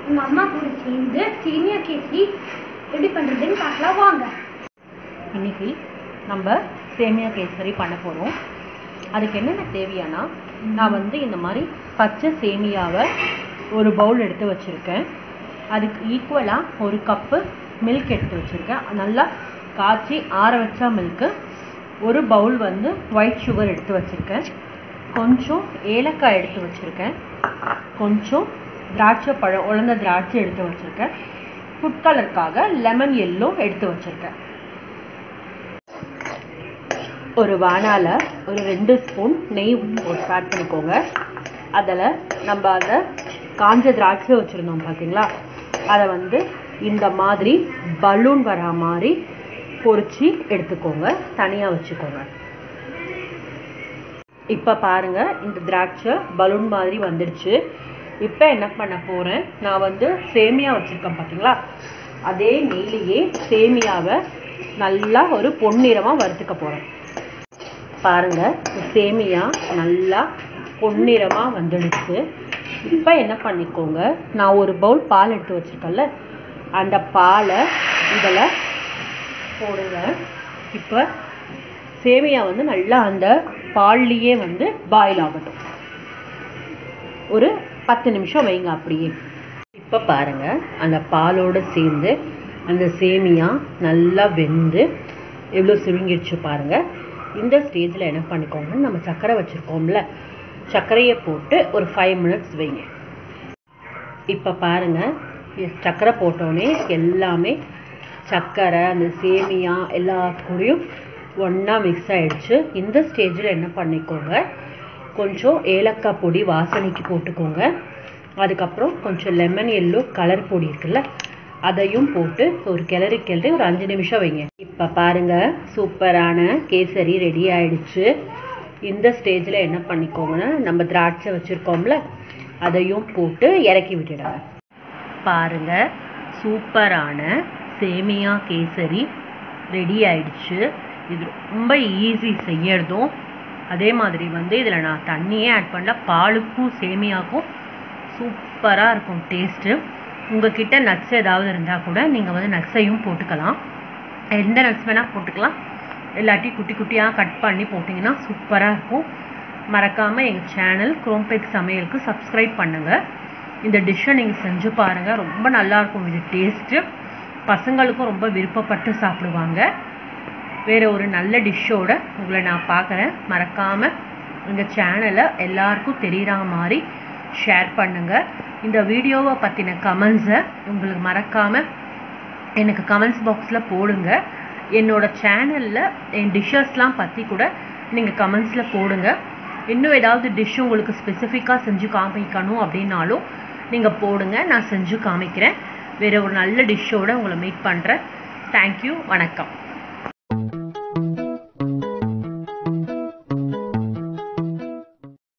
உங்க அம்மா கூட சேர்ந்து சேமியா கேசரி எப்படி பண்றதுன்னு பார்க்கலாம் வாங்க இன்னைக்கு நம்ம சேமியா கேசரி பண்ண போகிறோம் அதுக்கு என்னென்ன தேவையானா நான் வந்து இந்த மாதிரி பச்சை சேமியாவை ஒரு பவுல் எடுத்து வச்சுருக்கேன் அதுக்கு ஈக்குவலாக ஒரு கப்பு மில்க் எடுத்து வச்சுருக்கேன் நல்லா காய்ச்சி ஆற வச்சா மில்க்கு ஒரு பவுல் வந்து ஒயிட் சுகர் எடுத்து வச்சுருக்கேன் கொஞ்சம் ஏலக்காய் எடுத்து வச்சுருக்கேன் கொஞ்சம் திராட்சை பழம் உலர்ந்த திராட்சை எடுத்து வச்சுருக்கேன் ஃபுட் கலருக்காக லெமன் எல்லோ எடுத்து வச்சுருக்கேன் ஒரு வானால ஒரு ரெண்டு ஸ்பூன் நெய் ஆட் பண்ணிக்கோங்க அதில் நம்ம அதை காஞ்ச திராட்சை வச்சுருந்தோம் பார்த்தீங்களா அதை வந்து இந்த மாதிரி பலூன் வரா மாதிரி பொரிச்சு எடுத்துக்கோங்க தனியாக வச்சுக்கோங்க இப்போ பாருங்க இந்த திராட்சை பலூன் மாதிரி வந்துடுச்சு இப்போ என்ன பண்ண போகிறேன் நான் வந்து சேமியா வச்சுருக்கேன் பார்த்தீங்களா அதே நெய்லேயே சேமியாவை நல்லா ஒரு பொன்னிறமாக வறுத்துக்க போகிறேன் பாருங்க இந்த சேமியா நல்லா பொன்னிறமாக வந்துடுச்சு இப்போ என்ன பண்ணிக்கோங்க நான் ஒரு பவுல் பால் எடுத்து வச்சுருக்கேன்ல அந்த பாலை இதில் போடுங்க இப்போ சேமியா வந்து நல்லா அந்த பால்லையே வந்து பாயில் ஆகட்டும் ஒரு பத்து நிமிஷம் வைங்க அப்படியே இப்போ பாருங்க அந்த பாலோடு சேர்ந்து அந்த சேமியா நல்லா வெந்து எவ்வளோ சுருங்கிடுச்சு பாருங்க இந்த ஸ்டேஜில் என்ன பண்ணிக்கோங்க நம்ம சர்க்கரை வச்சுருக்கோம்ல சர்க்கரையை போட்டு ஒரு ஃபைவ் மினிட்ஸ் வைங்க இப்போ பாருங்க சர்க்கரை போட்டோடனே எல்லாமே சர்க்கரை அந்த சேமியா எல்லா கூடயும் ஒன்றா மிக்ஸ் ஆயிடுச்சு இந்த ஸ்டேஜில் என்ன பண்ணிக்கோங்க கொஞ்சம் ஏலக்காய் பொடி வாசனைக்கு போட்டுக்கோங்க அதுக்கப்புறம் கொஞ்சம் லெமன் எல்லோ கலர் பொடி இருக்குல்ல அதையும் போட்டு ஒரு கிளறி கிளறி ஒரு அஞ்சு நிமிஷம் வைங்க இப்போ பாருங்க சூப்பரான கேசரி ரெடி ஆயிடுச்சு இந்த ஸ்டேஜில் என்ன பண்ணிக்கோங்கன்னா நம்ம திராட்சை வச்சுருக்கோம்ல அதையும் போட்டு இறக்கி விட்டுடுங்க பாருங்க சூப்பரான சேமியா கேசரி ரெடி ஆயிடுச்சு இது ரொம்ப ஈஸி செய்யறதும் அதே மாதிரி வந்து இதில் நான் தண்ணியே ஆட் பண்ணல பாலுக்கும் சேமியாவுக்கும் சூப்பராக இருக்கும் டேஸ்ட்டு உங்ககிட்ட நட்ஸ் ஏதாவது இருந்தால் கூட நீங்கள் வந்து நட்ஸையும் போட்டுக்கலாம் எந்த நட்ஸ் வேணால் போட்டுக்கலாம் இல்லாட்டி குட்டி குட்டியாக கட் பண்ணி போட்டிங்கன்னா சூப்பராக இருக்கும் மறக்காமல் எங்கள் சேனல் குரோம்பெக் சமையலுக்கு சப்ஸ்கிரைப் பண்ணுங்கள் இந்த டிஷ்ஷை நீங்கள் செஞ்சு பாருங்கள் ரொம்ப நல்லாயிருக்கும் இது டேஸ்ட்டு பசங்களுக்கும் ரொம்ப விருப்பப்பட்டு சாப்பிடுவாங்க வேறு ஒரு நல்ல டிஷ்ஷோட உங்களை நான் பார்க்குறேன் மறக்காமல் இந்த சேனலை எல்லாருக்கும் தெரிகிற மாதிரி ஷேர் பண்ணுங்கள் இந்த வீடியோவை பற்றின கமெண்ட்ஸை உங்களுக்கு மறக்காமல் எனக்கு கமெண்ட்ஸ் பாக்ஸில் போடுங்க என்னோட சேனலில் என் டிஷ்ஷஸ்லாம் பற்றி கூட நீங்கள் கமெண்ட்ஸில் போடுங்க இன்னும் ஏதாவது டிஷ் உங்களுக்கு ஸ்பெசிஃபிக்காக செஞ்சு காமிக்கணும் அப்படின்னாலும் நீங்கள் போடுங்க நான் செஞ்சு காமிக்கிறேன் வேறு ஒரு நல்ல டிஷ்ஷோடு உங்களை மீட் பண்ணுறேன் தேங்க்யூ வணக்கம்